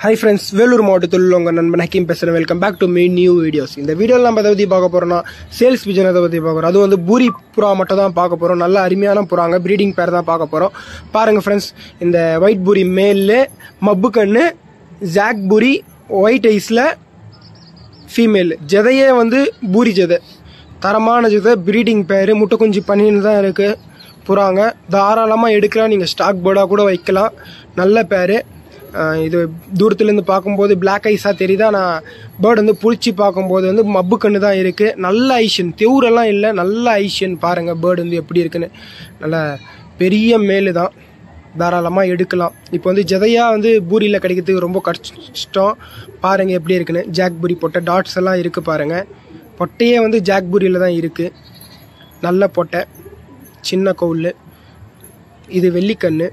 hi friends Vellore மாவட்டத்தில் உள்ள உங்கள் நண்பன் ஹக்கீம் பேசுகிறேன் welcome back to my new videos இந்த வீடியோவில் நம்ம எதை பற்றி பார்க்க போகிறோம்னா சேல்ஸ் பிஜன் எதை பற்றி பார்க்க போகிறோம் அது வந்து பூரி புறா மட்டும் தான் பார்க்க போகிறோம் நல்ல அருமையான புறாங்க ப்ரீடிங் பேர் தான் பார்க்க போகிறோம் பாருங்கள் ஃப்ரெண்ட்ஸ் இந்த ஒயிட் பூரி மேலில் மப்பு கண்ணு ஜாக் பூரி ஒயிட் ஐஸில் ஃபீமேல் ஜதையே வந்து பூரி ஜதை தரமான ஜதை ப்ரீடிங் பேர் முட்டை குஞ்சு பண்ணின்னு தான் இருக்குது புறாங்க தாராளமாக எடுக்கலாம் நீங்கள் ஸ்டாக் போர்டாக கூட வைக்கலாம் நல்ல பேர் இது தூரத்துலேருந்து பார்க்கும்போது பிளாக் ஐஸாக தெரியுது ஆனால் பேர்டு வந்து புளிச்சு பார்க்கும்போது வந்து மப்பு கண்ணு தான் இருக்குது நல்ல ஐஷன் தெவுரெல்லாம் இல்லை நல்ல ஐஷன் பாருங்கள் பேர்டு வந்து எப்படி இருக்குன்னு நல்ல பெரிய மேலு தான் தாராளமாக எடுக்கலாம் இப்போ வந்து ஜதையாக வந்து பூரியில் கிடைக்கிறதுக்கு ரொம்ப கஷ்டம் பாருங்கள் எப்படி இருக்குன்னு ஜாக் பூரி பொட்டை டாட்ஸ் எல்லாம் இருக்குது பாருங்கள் பொட்டையே வந்து ஜாக் பூரியில் தான் இருக்குது நல்ல பொட்டை சின்ன கவுல் இது வெள்ளிக்கண்ணு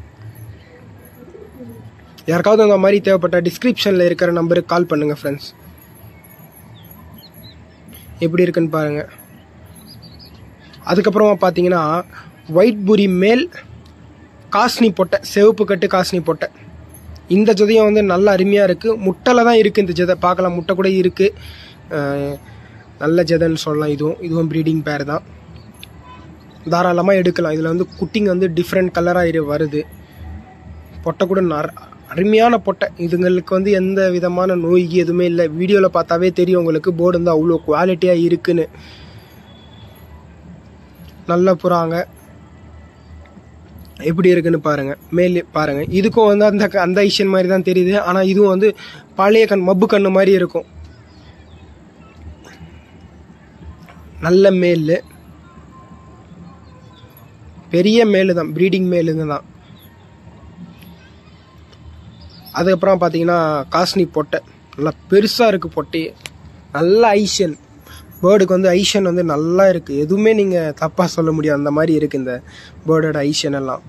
யாருக்காவது அந்த மாதிரி தேவைப்பட்ட டிஸ்கிரிப்ஷனில் இருக்கிற நம்பருக்கு கால் பண்ணுங்கள் ஃப்ரெண்ட்ஸ் எப்படி இருக்குன்னு பாருங்கள் அதுக்கப்புறமா பார்த்தீங்கன்னா ஒயிட் பூரி மேல் காஸ்னி பொட்டை சிவப்பு கட்டு காஸ்னி பொட்டை இந்த ஜதையும் வந்து நல்ல அருமையாக இருக்குது முட்டையில் தான் இருக்குது இந்த ஜதை பார்க்கலாம் முட்டை கூட இருக்குது நல்ல ஜதைன்னு சொல்லலாம் இதுவும் இதுவும் ப்ரீடிங் பேர் தான் தாராளமாக எடுக்கலாம் இதில் வந்து குட்டிங்க வந்து டிஃப்ரெண்ட் கலராக வருது பொட்டை கூட நர் அருமையான பொட்டை இதுங்களுக்கு வந்து எந்த விதமான நோய்க்கு எதுவுமே இல்லை வீடியோவில் பார்த்தாவே தெரியும் உங்களுக்கு போர்டு வந்து அவ்வளோ குவாலிட்டியாக இருக்குன்னு நல்ல புறாங்க எப்படி இருக்குன்னு பாருங்க மேலே பாருங்க இதுக்கும் வந்து அந்த அந்த ஐஷன் மாதிரி தான் தெரியுது ஆனால் இதுவும் வந்து பழைய கண் மப்பு கண்ணு மாதிரி இருக்கும் நல்ல மேல் பெரிய மேலு தான் ப்ரீடிங் மேலுங்க தான் அதுக்கப்புறம் பார்த்தீங்கன்னா காஸ்னி பொட்டை நல்லா பெருசாக இருக்குது பொட்டி நல்ல ஐஷன் பேர்டுக்கு வந்து ஐஷன் வந்து நல்லா இருக்குது எதுவுமே நீங்கள் தப்பாக சொல்ல முடியாது அந்த மாதிரி இருக்குது இந்த பேர்டோட ஐஷன் எல்லாம்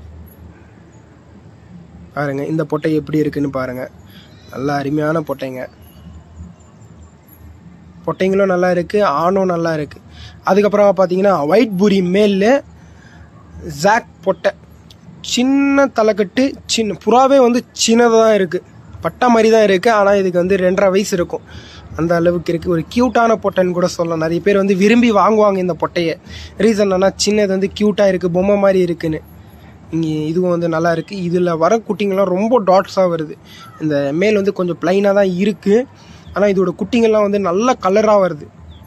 பாருங்க இந்த பொட்டை எப்படி இருக்குன்னு பாருங்க நல்லா அருமையான பொட்டைங்க பொட்டைங்களும் நல்லா இருக்குது ஆணும் நல்லா இருக்குது அதுக்கப்புறமா பார்த்தீங்கன்னா ஒயிட் பூரி மேலில் ஜாக் பொட்டை சின்ன தலைக்கட்டு சின்ன புறாவே வந்து சின்னதாக தான் இருக்குது பட்டா மாதிரி தான் இருக்குது ஆனால் இதுக்கு வந்து ரெண்டரை வயசு இருக்கும் அந்த அளவுக்கு இருக்குது ஒரு க்யூட்டான பொட்டைன்னு கூட சொல்லலாம் நிறைய பேர் வந்து விரும்பி வாங்குவாங்க இந்த பொட்டையை ரீசன் என்னன்னா சின்னது வந்து க்யூட்டாக இருக்குது பொம்மை மாதிரி இருக்குன்னு இங்கே இதுவும் வந்து நல்லா இருக்குது இதில் வர குட்டிங்கெல்லாம் ரொம்ப டாட்ஸாக வருது இந்த மேல் வந்து கொஞ்சம் ப்ளைனாக தான் இருக்குது ஆனால் இதோட குட்டிங்கெல்லாம் வந்து நல்ல கலராக வருது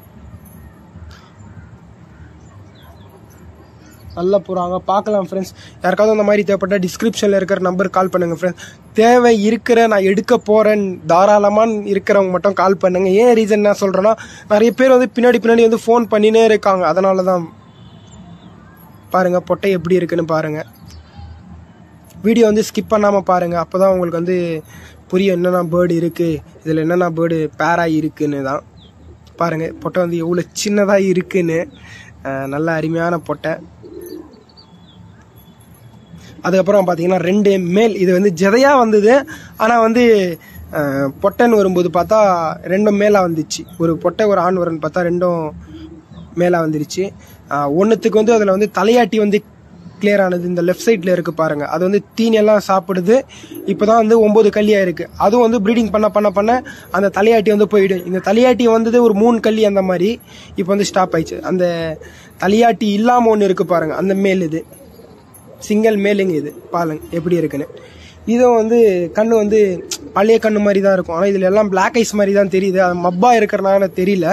நல்ல புறாங்க பார்க்கலாம் ஃப்ரெண்ட்ஸ் யாருக்காவது அந்த மாதிரி தேவைப்பட்ட டிஸ்கிரிப்ஷனில் இருக்கிற நம்பர் கால் பண்ணுங்கள் ஃப்ரெண்ட்ஸ் தேவை இருக்கிற நான் எடுக்க போகிறேன் தாராளமாக இருக்கிறவங்க மட்டும் கால் பண்ணுங்கள் ஏன் ரீசன் நான் சொல்கிறேன்னா நிறைய பேர் வந்து பின்னாடி பின்னாடி வந்து ஃபோன் பண்ணினே இருக்காங்க அதனால தான் பாருங்கள் பொட்டை எப்படி இருக்குன்னு பாருங்கள் வீடியோ வந்து ஸ்கிப் பண்ணாமல் பாருங்கள் அப்போ தான் உங்களுக்கு வந்து புரியும் என்னென்ன பேர்டு இருக்குது இதில் என்னென்ன பேர்டு பேராக இருக்குன்னு தான் பாருங்கள் பொட்டை வந்து எவ்வளோ சின்னதாக இருக்குன்னு நல்ல அருமையான பொட்டை அதுக்கப்புறம் பார்த்தீங்கன்னா ரெண்டு மேல் இது வந்து ஜதையாக வந்தது ஆனால் வந்து பொட்டைன்னு வரும்போது பார்த்தா ரெண்டும் மேலாக வந்துச்சு ஒரு பொட்டை ஒரு ஆண் வரும்னு பார்த்தா ரெண்டும் மேலாக வந்துருச்சு ஒன்றுத்துக்கு வந்து அதில் வந்து தலையாட்டி வந்து கிளியர் ஆனது இந்த லெஃப்ட் சைடில் இருக்குது பாருங்கள் அது வந்து தீனியெல்லாம் சாப்பிடுது இப்போ தான் வந்து ஒம்பது கல்லியாக இருக்குது அதுவும் வந்து ப்ரீடிங் பண்ண பண்ண பண்ண அந்த தலையாட்டி வந்து போயிடும் இந்த தலையாட்டி வந்தது ஒரு மூணு கல்லி அந்த மாதிரி இப்போ வந்து ஸ்டாப் ஆயிடுச்சு அந்த தலையாட்டி இல்லாமல் ஒன்று இருக்குது பாருங்கள் அந்த மேல் இது சிங்கிள் மேலுங்க இது பாருங்க எப்படி இருக்குன்னு இதுவும் வந்து கண்ணு வந்து பழைய கண்ணு மாதிரி தான் இருக்கும் ஆனால் இதில் எல்லாம் பிளாக் ஐஸ் மாதிரி தான் தெரியுது அது மப்பாக இருக்கிறனால தெரியல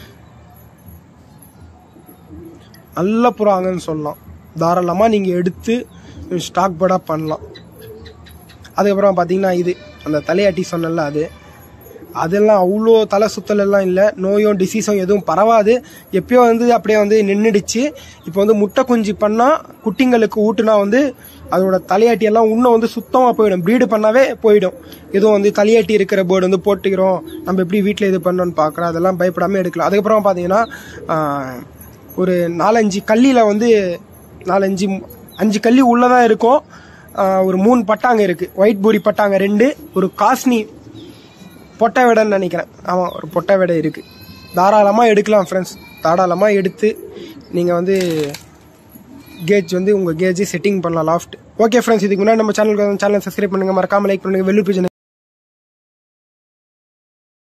நல்ல புறாங்கன்னு சொல்லலாம் தாராளமாக நீங்கள் எடுத்து ஸ்டாக் படாக பண்ணலாம் அதுக்கப்புறம் பார்த்தீங்கன்னா இது அந்த தலையாட்டி சொன்னல அது அதெல்லாம் அவ்வளோ தலை சுத்தல் எல்லாம் இல்லை நோயும் டிசீஸும் எதுவும் பரவாது எப்பயோ வந்து அப்படியே வந்து நின்றுடுச்சு இப்போ வந்து முட்டை குஞ்சு பண்ணால் குட்டிங்களுக்கு ஊட்டுனா வந்து அதோட தலையாட்டி எல்லாம் இன்னும் வந்து சுத்தமாக போயிடும் ப்ரீடு பண்ணாவே போயிடும் எதுவும் வந்து தலையாட்டி இருக்கிற போர்டு வந்து போட்டுக்கிறோம் நம்ம எப்படி வீட்டில் இது பண்ணோன்னு பார்க்குறோம் அதெல்லாம் பயப்படாமல் எடுக்கலாம் அதுக்கப்புறம் பார்த்தீங்கன்னா ஒரு நாலஞ்சு கல்லியில் வந்து நாலஞ்சு அஞ்சு கல்லி உள்ளதான் இருக்கும் ஒரு மூணு பட்டாங்க இருக்குது ஒயிட் பூரி பட்டாங்க ரெண்டு ஒரு காஸ்னி பொட்டை விடைன்னு நினைக்கிறேன் ஆமாம் ஒரு பொட்டை விடை இருக்குது தாராளமாக எடுக்கலாம் ஃப்ரெண்ட்ஸ் தாராளமாக எடுத்து நீங்கள் வந்து கேஜ் வந்து உங்கள் கேஜ் செட்டிங் பண்ணலாம் லாஃப்ட் ஓகே ஃப்ரெண்ட்ஸ் இதுக்கு முன்னாடி நம்ம சேனலுக்கு சேனல் சப்ஸ்கிரைப் பண்ணுங்கள் மறக்காமல் லைக் பண்ணுங்கள் வெள்ளு பிஜன்